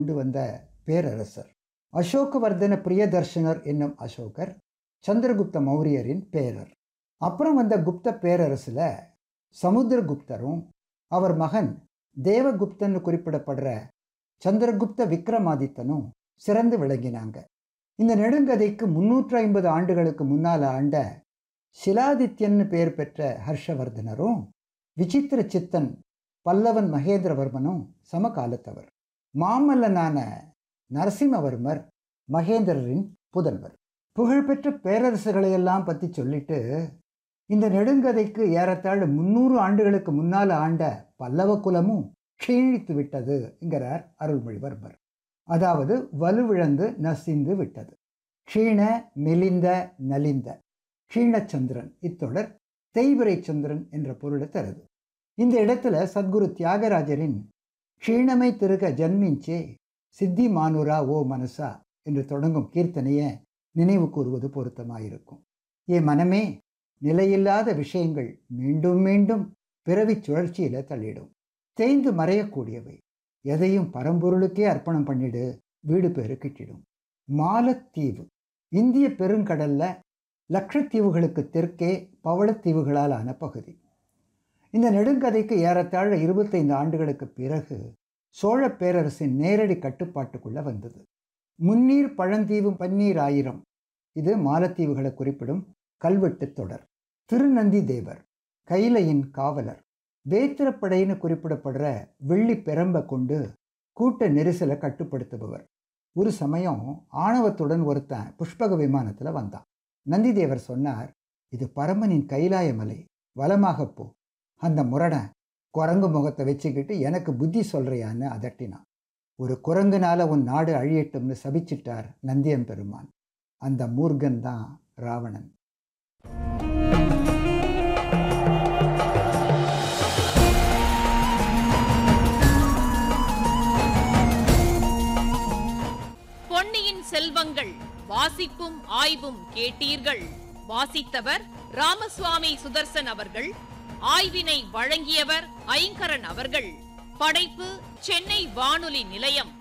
கொண்டு வந்த பேரரசர் அசோகவர்தன பிரியதர்ஷனர் என்னும் அசோகர் சந்திரகுப்த மௌரியரின் பேரர் அப்புறம் வந்த குப்த பேரரசில் சமுத்திரகுப்தரும் அவர் மகன் தேவகுப்தன்னு குறிப்பிடப்படுற சந்திரகுப்த விக்ரமாதித்தனும் சிறந்து விளங்கினாங்க இந்த நெடுங்கதைக்கு முன்னூற்றி ஐம்பது ஆண்டுகளுக்கு முன்னால் ஆண்ட சிலாதித்யன்னு பெயர் பெற்ற ஹர்ஷவர்தனரும் விசித்திர சித்தன் பல்லவன் மகேந்திரவர்மனும் சமகாலத்தவர் மாமல்லனான நரசிம்மவர்மர் மகேந்திரரின் புதல்வர் புகழ்பெற்ற பேரரசுகளையெல்லாம் பற்றி சொல்லிட்டு இந்த நெடுங்கதைக்கு ஏறத்தாழ முன்னூறு ஆண்டுகளுக்கு முன்னால் ஆண்ட பல்லவ குலமும் க்ஷீணித்து விட்டது என்கிறார் அருள்மொழிவர்மர் அதாவது வலுவிழந்து நசிந்து விட்டது க்ஷீண மெலிந்த நலிந்த க்ஷீணச்சந்திரன் இத்தொடர் தேய்பிரை சந்திரன் என்ற பொருளை தருது இந்த இடத்துல சத்குரு தியாகராஜரின் க்ஷீணமை திருக ஜன்மிஞ்சே சித்தி மானுரா ஓ மனசா என்று தொடங்கும் கீர்த்தனையை நினைவு கூறுவது பொருத்தமாயிருக்கும் ஏ மனமே நிலையில்லாத விஷயங்கள் மீண்டும் மீண்டும் பிறவி சுழற்சியில் தள்ளிடும் தேய்ந்து மறையக்கூடியவை எதையும் பரம்பொருளுக்கே அர்ப்பணம் பண்ணிடு வீடு பேரு கிட்டிடும் மாலத்தீவு இந்திய பெருங்கடல்ல லட்சத்தீவுகளுக்கு தெற்கே பவளத்தீவுகளால் ஆன பகுதி இந்த நெடுங்கதைக்கு ஏறத்தாழ இருபத்தைந்து ஆண்டுகளுக்கு பிறகு சோழ பேரரசின் நேரடி கட்டுப்பாட்டுக்குள்ள வந்தது முன்னீர் பழந்தீவு பன்னீர் ஆயிரம் இது மாலத்தீவுகளை குறிப்பிடும் கல்வெட்டு தொடர் திருநந்தி தேவர் கைலையின் காவலர் வேத்திரப்படைன்னு குறிப்பிடப்படுற வெள்ளி பெரம்பை கொண்டு கூட்ட நெரிசலை கட்டுப்படுத்துபவர் ஒரு சமயம் ஆணவத்துடன் ஒருத்தன் புஷ்பக விமானத்தில் வந்தான் நந்திதேவர் சொன்னார் இது பரமனின் கைலாய மலை வலமாக போ அந்த முரடன் குரங்கு முகத்தை வச்சுக்கிட்டு எனக்கு புத்தி சொல்றியான்னு அதட்டினான் ஒரு குரங்குனால உன் நாடு அழியட்டும்னு சபிச்சிட்டார் நந்தியம் பெருமான் அந்த மூர்கன் தான் ராவணன் பொன்னியின் செல்வங்கள் வாசிப்பும் ஆய்வும் கேட்டீர்கள் வாசித்தவர் ராமசுவாமி சுதர்சன் அவர்கள் ஆய்வினை வழங்கியவர் ஐங்கரன் அவர்கள் படைப்பு சென்னை வானொலி நிலையம்